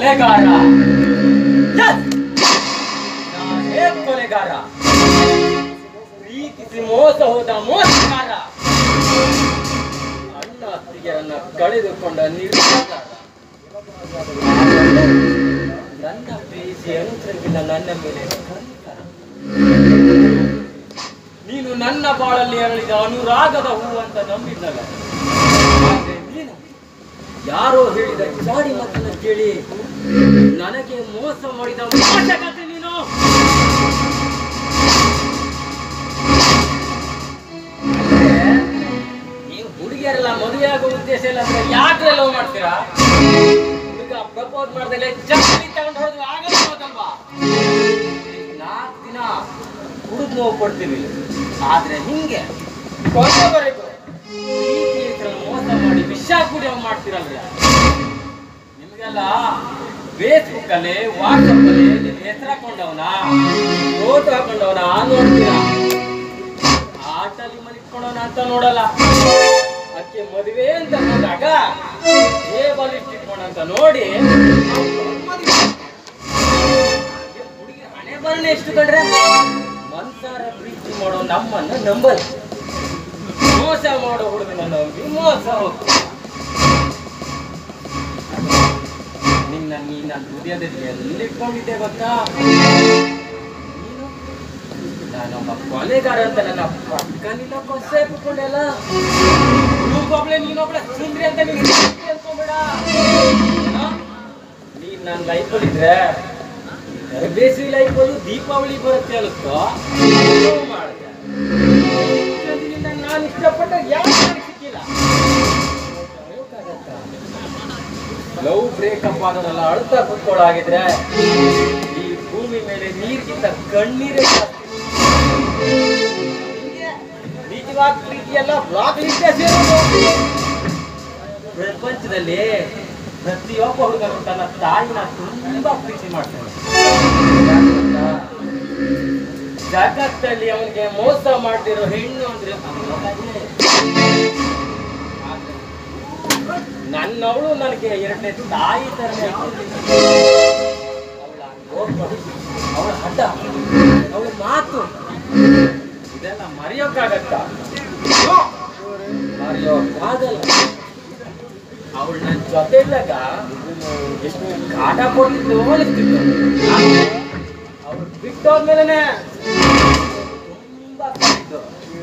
ಕೊಲೆಗಾರ Yes! ನಾನೇ ಕೊಲೆಗಾರ ಪ್ರೀತಿಸಿ ಮೋಸ ಹೋದ ಮೋಸಗಾರ ಅಣ್ಣ ಅತ್ತಿಗೆಯರನ್ನ ಕಳೆದುಕೊಂಡ ನಿರ್ಧಾರ ನನ್ನ ಪ್ರೀತಿ ಅನುಸರಿಸಿದ ನನ್ನ ಮೇಲೆ ಕನಿಕರ. ನೀನು ನನ್ನ ಬಾಳಲ್ಲಿ ಅರಳಿದ ಅನುರಾಗದ ಹೂ ಅಂತ ನಂಬಿದ್ದಲ್ಲ ಆದ್ರೆ ನೀನು ಯಾರೋ ಹೇಳಿದ ಚಾಡಿ ಮಾತನ್ನ ಕೇಳಿ ನನಗೆ ಮೋಸ ಮಾಡಿದ ಮೋಸಕತೆ ನೀನು ಅಂದ್ರೆ, ನೀವು ಹುಡುಗಿಯರೆಲ್ಲ ಮದುವೆ ಆಗೋ ಉದ್ದೇಶ ಇಲ್ಲ ಅಂದ್ರೆ ಯಾಕೆ ಲವ್ ಮಾಡ್ತೀರಾ ಹುಡುಗ ಪ್ರಪೋಸ್ ಮಾಡ್ದಲೆ ಚಪ್ಪಲಿ ತಗೊಂಡು ಹೊಡೆದು ಆಗಲ್ಲ ಹೋದಲ್ವಾ ನಾಲ್ಕು ದಿನ ಕುಡಿದು ನೋವು ಕೊಡ್ತೀವಿ ಆದ್ರೆ ಹಿಂಗೆ ಕೊನೆವರೆಗೂ ಪ್ರೀತಿ ಹೆಸರಲ್ಲಿ ಮೋಸ ಮಾಡಿ ವಿಷ ಕುಡಿಯೋ ಮಾಡ್ತೀರಲ್ವ ನಿಮ್ಗೆಲ್ಲ ಫೇಸ್ಬುಕ್ ಅಲ್ಲಿ ವಾಟ್ಸಪ್ ಅಲ್ಲಿ ನಿಮ್ ಹೆಸರು ಹಾಕೊಂಡವನ ಫೋಟೋ ಹಾಕೊಂಡವನ ನೋಡ್ತೀರಾ ಆಟಲ್ಲಿ ಮನಿಟ್ಕೊಂಡವನ ಅಂತ ನೋಡಲ್ಲ ಅದಕ್ಕೆ ಮದುವೆ ಅಂತ ಬಂದಾಗ ಟೇಬಲ್ ಇಟ್ಟಿಟ್ಕೊಂಡ ಅಂತ ನೋಡಿ ಹುಡುಗಿ ಹಣೆ ಬರಣ ಎಷ್ಟು ಕಂಡ್ರೆ ಮನ್ಸಾರ ಪ್ರೀತಿ ಮಾಡೋ ನಮ್ಮನ್ನ ನಂಬಲ್ ಮೋಸ ಮಾಡೋ ಹುಡುಗನ ನಂಬಿ ಮೋಸ ಹೋಗ್ತಾರೆ ನಿನ್ನ ನೀನ ಹೃದಯದಲ್ಲಿ ಎಲ್ಲಿಟ್ಕೊಂಡಿದ್ದೆ ಗೊತ್ತಾ ನೀನು ನಾನೊಬ್ಬ ಕೊಲೆಗಾರ ಅಂತ ನನ್ನ ಪಕ್ಕನಿಲ್ಲ ಕೊಸೆ ಬಿಟ್ಕೊಂಡೆಲ್ಲ ಒಬ್ಳೆ ನೀನೊಬ್ಳೆ ಸುಂದ್ರಿ ಅಂತ ನೀನು ಅನ್ಕೊಂಬೇಡ ಏನೋ? ನೀನ್ ನನ್ನ ಲೈಫಲ್ಲಿ ಇದ್ರೆ ಬೇಸಿಗೆ ಲೈಫಲ್ಲೂ ದೀಪಾವಳಿ ಬರುತ್ತೆ ಅನ್ನಿಸ್ತು ಮಾಡಿದೆ ನಾನು ಇಷ್ಟಪಟ್ಟ ಯಾರು ನನಗೆ ಸಿಕ್ಕಿಲ್ಲ ಲವ್ ಬ್ರೇಕಪ್ ಆಗೋದೆಲ್ಲ ಅಳ್ತಾ ಕುತ್ಕೊಳ್ಳಾಗಿದ್ರೆ ಈ ಭೂಮಿ ಮೇಲೆ ನೀರಿಗಿಂತ ಕಣ್ಣೀರೇ ಜಾಸ್ತಿ ನಿಜವಾದ ಪ್ರೀತಿ ಎಲ್ಲ ಬ್ಲಾಕ್ ಲಿಸ್ಟೇ ಸೇರೋದು ಪ್ರಪಂಚದಲ್ಲಿ ಪ್ರತಿಯೊಬ್ಬ ಹುಡುಗನು ತನ್ನ ತಾಯಿನ ತುಂಬಾ ಪ್ರೀತಿ ಮಾಡ್ತಾನೆ ಯಾಕ್ ಗೊತ್ತಾ? ಜಗತ್ತಲ್ಲಿ ಅವನಿಗೆ ಮೋಸ ಮಾಡ್ತಿರೋ ಹೆಣ್ಣು ಅಂದ್ರೆ ಅವನೊಬ್ಬನೇ. ಆದ್ರೆ ನನ್ನವಳು ನನಗೆ ಎರಡನೇ ತಾಯಿ ತರನೇ ಅವಳ ಕೋಪ ಅವಳ ಹಠ ಅವಳ ಮಾತು ಇದೆಲ್ಲ ಮರೆಯೋಕ್ಕಾಗತ್ತ ಮರೆಯೋಕ್ಕಾಗಲ್ಲ ಅವಳು ನನ್ನ ಜೊತೆ ಇದ್ದಾಗ ಎಷ್ಟು ಕಾಟ ಕೊಡ್ತಿದ್ದು ಅನಿಸ್ತಿತ್ತು ಅವಳು ಬಿಟ್ಟೋದ್ಮೇಲೆ ತುಂಬಾ ಕಲಿತು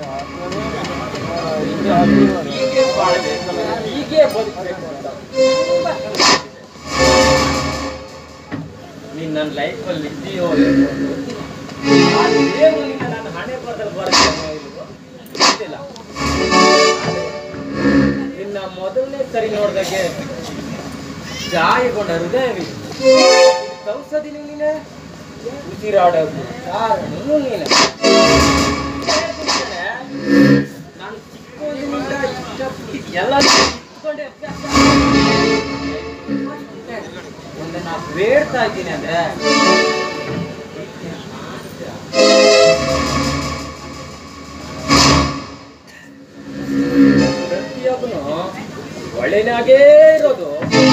ಹೀಗೆ ಬಾಳ್ಬೇಕು ಹೀಗೆ ಬದುಕಬೇಕು ಅಂತ ತುಂಬಾ ಕಲಿತು. ನೀನ್ ನನ್ನ ಲೈಫಲ್ಲಿ ಇದ್ದೀಯೋ ಇಲ್ವೋ ಗೊತ್ತಿಲ್ಲ. ಆ ದೇವ್ರು ನಿನ್ನ ನನ್ನ ಹಣೆ ಬರದಲ್ಲಿ ಬರುತ್ತೇನೋ ಇಲ್ವೋ ಗೊತ್ತಿಲ್ಲ ಆದ್ರೆ ನಿನ್ನ ಮೊದಲನೇ ಸರಿ ನೋಡಿದಾಗೆ ಗಾಯಗೊಂಡ ಹೃದಯವಿತ್ತು ಕೌಸದಿ ನೀನೆ ಉಸಿರಾಡೋದು ಕಾರಣನು ನೀನೆ ನಾನು ಚಿಕ್ಕವನಿಂದ ಇಷ್ಟಪಟ್ಟು ಎಲ್ಲ ಇಟ್ಕೊಂಡೆ ಅಭ್ಯಾಸ. ಒಂದು ನಾ ಬೇಡ್ತಾ ಇದ್ದೀನಿ ಅಂದ್ರೆ ಪ್ರತಿಯೊಬ್ಬನು ಒಳ್ಳೆನಾಗೇ ಇರೋದು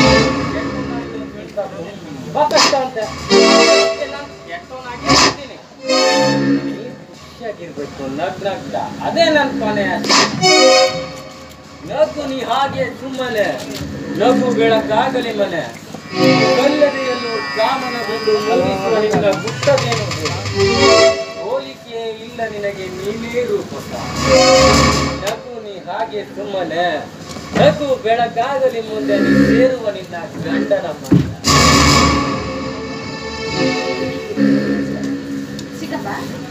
ತುಂಬಾ ಕಷ್ಟ ಅಂತೆ ಅದಕ್ಕೆ ನಾನು ಕೆಟ್ಟವನಾಗೇ ಇರ್ತೀನಿ ನೀನ್ ಖುಷಿಯಾಗಿರ್ಬೇಕು ನಗ್ ನಗ್ತಾ ಅದೇ ನನ್ನ ಕೊನೆ ಆಸೆ. ನಗು ನೀ ಹಾಗೆ ಸುಮ್ಮನೆ ನಗು ಬೆಳಕಾಗಲಿ ಮನೆ ಕಲ್ಲದೆಯಲ್ಲೂ ಕಾಮನ ಬಂದು ಮೂಡಿಸುವ ನಿನ್ನ ಗುಟ್ಟದೇನು ಹೋಲಿಕೆ ಇಲ್ಲ ನಿನಗೆ ನೀನೇ ರೂಪಕ ನಗು ನೀ ಹಾಗೆ ಸುಮ್ಮನೆ ನಗು ಬೆಳಕಾಗಲಿ ಮುಂದೆ ನೀ ಸೇರುವ ನಿನ್ನ ಗಂಡನ ಮನೆ ಚಿಕ್ಕಪ್ಪ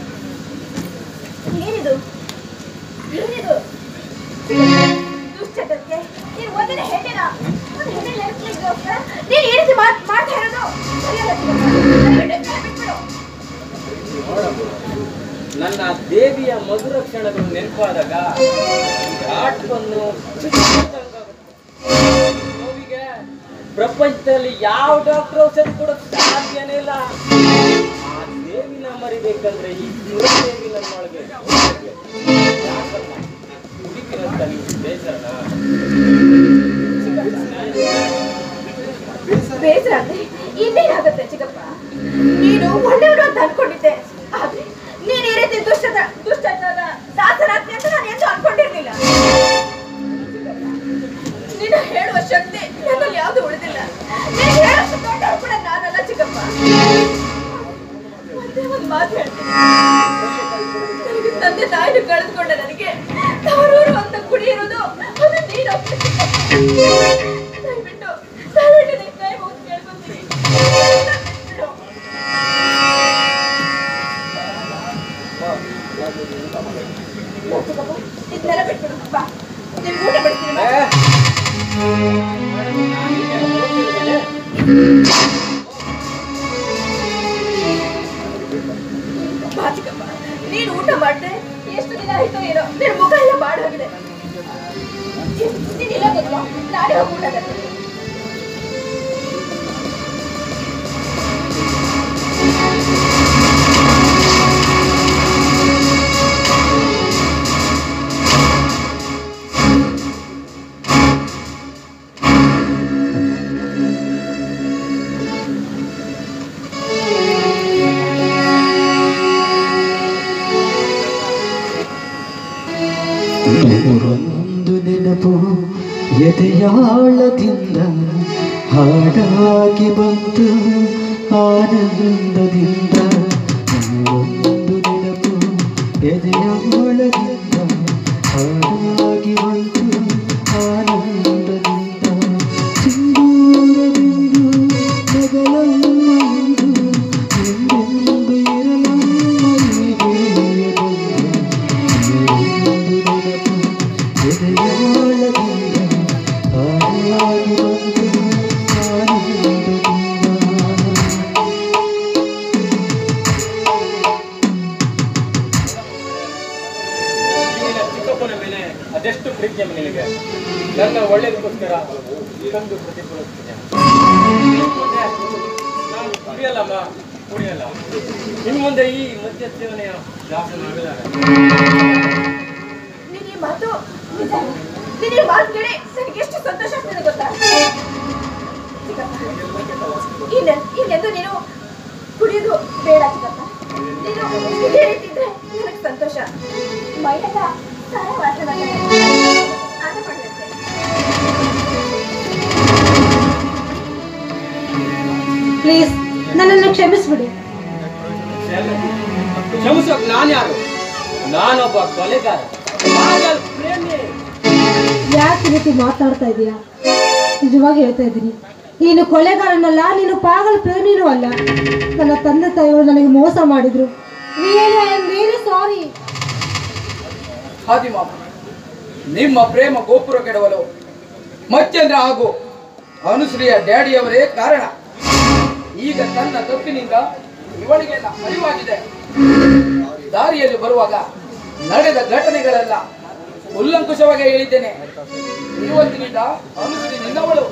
ಏನಿದು ಏನಿದು ದುಶ್ಚಟಕ್ಕೆ ನೀನು ಒಂದಿನ ಹೆಣ್ಣಿನ ಒಂದು ಹೆಣ್ಣು ನೆನಪಿಗೋಸ್ಕರ ನೀನು ಈ ರೀತಿ ಮಾತ್ ಮಾಡ್ತಾ ಇರೋದು ಸರಿಯಲ್ಲ ಚಿಕ್ಕಪ್ಪ ದಯವಿಟ್ಟು ಬಿಟ್ಬಿಡು ನನ್ನ ದೇವಿಯ ಮಧುರ ಕ್ಷಣಗಳು ನೆನಪಾದಾಗ ಆಟವನ್ನು ನೋವಿಗೆ ಪ್ರಪಂಚದಲ್ಲಿ ಯಾವ ಡಾಕ್ಟರ್ ಔಷಧಿ ಕೊಡೋಕ್ ಸಾಧ್ಯನೇ ಇಲ್ಲ ಆ ದೇವಿನ ಮರಿಬೇಕಂದ್ರೆ ಈ ದೇವಿ ನನ್ನೊಳಗೆ ಯಾಕಮ್ಮ ಹುಡುಕಿನಂತ ನೀವು ಬೇಸರನ ಬೇಸರ ಅಂದ್ರೆ ಕಳೆದುಕೊಂಡ ನನಗೆ ತವರೂರು ಅಂತ ಕುಡಿಯಿರೋದು ಅದು ನೀನು ದಯವಿಟ್ಟು ದಯವಿಟ್ಟು ನಿನ್ ಕೈ ಮುಗ್ದು ಕೇಳ್ಕೊತೀನಿ ಬಿಡು. ಇದನ್ನೆಲ್ಲ ಬಿಟ್ಬಿಡು ಬಾ ನಿಮ್ಗೆ ಊಟ ಬಿಡ್ತೀನಿ ಬಾ. ಬಾ ಚಿಕ್ಕಪ್ಪ ನೀನು ಊಟ ಮಾಡ್ದೆ ಎಷ್ಟು ದಿನ ಆಯ್ತು ಏನೋ ನಿನ್ನ ಮುಖ ಎಲ್ಲ ಬಾಡೋಗಿದೆ ನೀನ್ ಇಲ್ಲ ಗೊತ್ತಾ ನಾಳೆ ಹೋಗಿ ಊಟ ತರ್ತೀನಿ. ನೂರೊಂದು ನೆನಪು ಎದೆಯಾಳದಿಂದ ಹಾಡಾಗಿ ಬಂತು ಆನಂದದಿಂದ ನೂರೊಂದು ನೆನಪು ಎದೆಯಾಳದಿಂದ ಹಾಡಾಗಿ ಬಂತು ಆನಂದದಿಂದ ಸಿಂಧೂರವೆಂದು ನಗಲಮ್ಮ ಎಂದು ಎಂದೆಂದು ಇರಲಮ್ಮ ಹೀಗೆ ಬಂದು ನಿನ್ನ ಚಿಕ್ಕಪ್ಪನ ಮೇಲೆ ಅದೆಷ್ಟು ಪ್ರೀತಿ ಅಮ್ಮ ನಿನಗೆ ನನ್ನ ಒಳ್ಳೇದಕ್ಕೋಸ್ಕರ ಇದೊಂದು ಪ್ರತಿಫಲಿಸ್ತೀನಿ ನಾನು ಕುಡಿಯಲ್ಲಮ್ಮ ಕುಡಿಯಲ್ಲ ಇನ್ನು ಮುಂದೆ ಈ ಮದ್ಯ ಸೇವನೆಯ ದಾಸನಾಗಲಾರ ನೀನ್ ಈ ಮಾತು ನಿಜ ನೀನ್ ಈ ಮಾತು ಕೇಳಿ ನನಗೆ ಎಷ್ಟು ಸಂತೋಷ ಆಗ್ತದೆ ಗೊತ್ತಾ ಚಿಕ್ಕಪ್ಪ, ಇನ್ನ ಇನ್ನೆಂದು ನೀನು ಕುಡಿಯೋದು ಬೇಡ ಚಿಕ್ಕಪ್ಪ ನೀನು ಇದೇ ರೀತಿ ಇದ್ರೆ ನನಗೆ ಸಂತೋಷ ಮೈಯೆಲ್ಲ ಸಾರ ವಾಸನೆ ಬರ್ತಾ ಇದೆ. ಸ್ನಾನ ಮಾಡ್ಬೇಕು ಪ್ಲೀಸ್ ನನ್ನನ್ನು ಕ್ಷಮಿಸ್ಬಿಡಿ ಕ್ಷಮಿಸೋಕ್ ನಾನು ಯಾರು ನಾನೊಬ್ಬ ಕೊಲೆಗಾರ ಪಾಗಲ್ ಪ್ರೇಮಿ ಯಾಕೆ ಈ ರೀತಿ ಮಾತಾಡ್ತಾ ಇದೀಯಾ ನಿಜವಾಗಿ ಹೇಳ್ತಾ ಇದ್ದೀನಿ ನೀನು ಕೊಲೆಗಾರನಲ್ಲ ನೀನು ಪಾಗಲ್ ಪ್ರೇಮಿನೂ ಅಲ್ಲ ನನ್ನ ತಂದೆ ತಾಯಿಗಳು ನನಗೆ ಮೋಸ ಮಾಡಿದ್ರು really I am really sorry ಹಾದಿಮಾಮ ನಿಮ್ಮ ಪ್ರೇಮ ಗೋಪುರ ಕೆಡವಲು ಮಚ್ಚಂದ್ರ ಹಾಗೂ ಅನುಶ್ರೀಯ ಡ್ಯಾಡಿಯವರೇ ಕಾರಣ ಈಗ ತನ್ನ ತಪ್ಪಿನಿಂದ ಇವಳಿಗೆಲ್ಲ ಅರಿವಾಗಿದೆ ದಾರಿಯಲ್ಲಿ ಬರುವಾಗ ನಡೆದ ಘಟನೆಗಳೆಲ್ಲ ಉಲ್ಲಂಕುಷವಾಗಿ ಹೇಳಿದ್ದೇನೆ ಇವತ್ತಿನಿಂದ ಅನುಶ್ರೀ ನಿನ್ನವಳು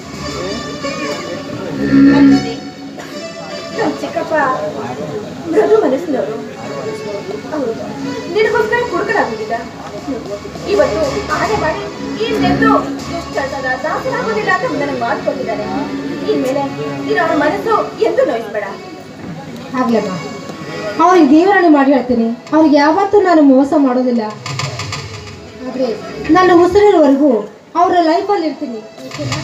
ಅಜ್ಜಿ, ನಮ್ ಚಿಕ್ಕಪ್ಪ ಮೃದು ಮನಸ್ಸಿನವರು ಹೌದು ನಿನಗೋಸ್ಕರ ಕುಡ್ಕಲಾಗುದಿಲ್ಲ ಇವತ್ತು ಆನೆ ಮಾಡಿ ಇನ್ನೆಂದು ದುಶ್ಚಟದ ದಾಸನಾಗೋದಿಲ್ಲ ಅಂತ ನನಗೆ ಮಾತು ಕೊಟ್ಟಿದ್ದಾರೆ ಇನ್ಮೇಲೆ ನೀನು ಅವ್ರ ಮನಸ್ಸು ಎಂದು ನೋಯಿಸ್ಬೇಡ ಆಗ್ಲಮ್ಮ ಅವ್ರಿಗೆ ದೇವರಣೆ ಮಾಡಿ ಹೇಳ್ತೀನಿ ಅವ್ರಿಗೆ ಯಾವತ್ತೂ ನಾನು ಮೋಸ ಮಾಡೋದಿಲ್ಲ ಆದರೆ ನನ್ನ ಉಸಿರಿರೋವರೆಗೂ ಅವರ ಲೈಫಲ್ಲಿ ಇರ್ತೀನಿ ಓಕೆನಾ?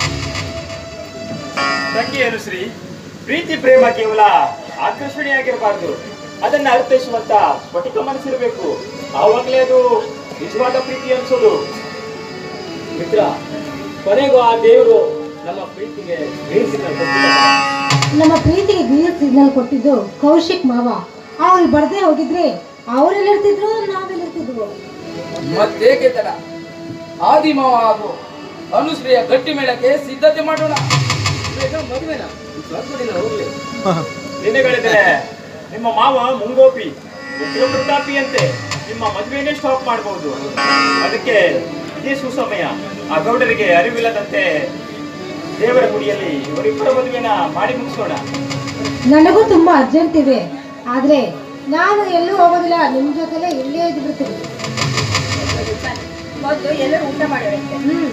ತಂಗಿ ಅನುಶ್ರೀ ಪ್ರೀತಿ ಪ್ರೇಮ ಕೇವಲ ಆಕರ್ಷಣೆಯಾಗಿರಬಾರ್ದು ಅದನ್ನ ಅರ್ಥೈಸುವಂತ ಸ್ಫಟಿಕ ಮನಸ್ಸಿರಬೇಕು ಆವಾಗಲೇ ಅದು ನಿಜವಾದ ಪ್ರೀತಿ ಅನ್ಸೋದು ಮಿತ್ರ ಕೊನೆಗೂ ಆ ದೇವರು ನಮ್ಮ ಪ್ರೀತಿಗೆ ಗ್ರೀನ್ ಸಿಗ್ನಲ್ ಕೊಟ್ಟಿದ್ದಾರೆ ನಮ್ಮ ಪ್ರೀತಿಗೆ ಗ್ರೀನ್ ಸಿಗ್ನಲ್ ಕೊಟ್ಟಿದ್ದು ಕೌಶಿಕ್ ಮಾವ ಅವ್ರು ಬರ್ದೇ ಹೋಗಿದ್ರೆ ಅವರೆಲ್ಲಿರ್ತಿದ್ರು ನಾವೆಲ್ಲಿರ್ತಿದ್ವು ಮತ್ತೇಕೆ ತಡ ಆದಿಮಾವ ಹಾಗೂ ಅನುಶ್ರೀಯ ಗಟ್ಟಿ ಮೇಳಕ್ಕೆ ಸಿದ್ಧತೆ ಮಾಡೋಣ ಬೇಗ ಮದುವೆನಾ ಸ್ವಲ್ಪ ದಿನ ಹೋಗ್ಲಿ ದಿನಗಳಿದ್ರೆ ನಿಮ್ಮ ಮಾವ ಮುಂಗೋಪಿ ಉಗ್ರ ಪ್ರತಾಪಿ ಅಂತೆ ನಿಮ್ಮ ಮದುವೆನೇ ಸ್ಟಾಪ್ ಮಾಡಬಹುದು ಅದಕ್ಕೆ ಇದೇ ಸುಸಮಯ ಆ ಗೌಡರಿಗೆ ಅರಿವಿಲ್ಲದಂತೆ ದೇವರ ಗುಡಿಯಲ್ಲಿ ಇವರಿಬ್ಬರ ಮದುವೆನ ಮಾಡಿ ಮುಗಿಸೋಣ ನನಗೂ ತುಂಬಾ ಅರ್ಜೆಂಟ್ ಇದೆ ಆದ್ರೆ ನಾನು ಎಲ್ಲೂ ಹೋಗೋದಿಲ್ಲ ನಿಮ್ ಜೊತೆಲೆ ಇಲ್ಲೇ ಇದ್ದು ಬಿಡ್ತೀನಿ ಮೊದಲು ಎಲ್ಲರೂ ಊಟ ಮಾಡಿರುತ್ತೆ ಹ್ಮ್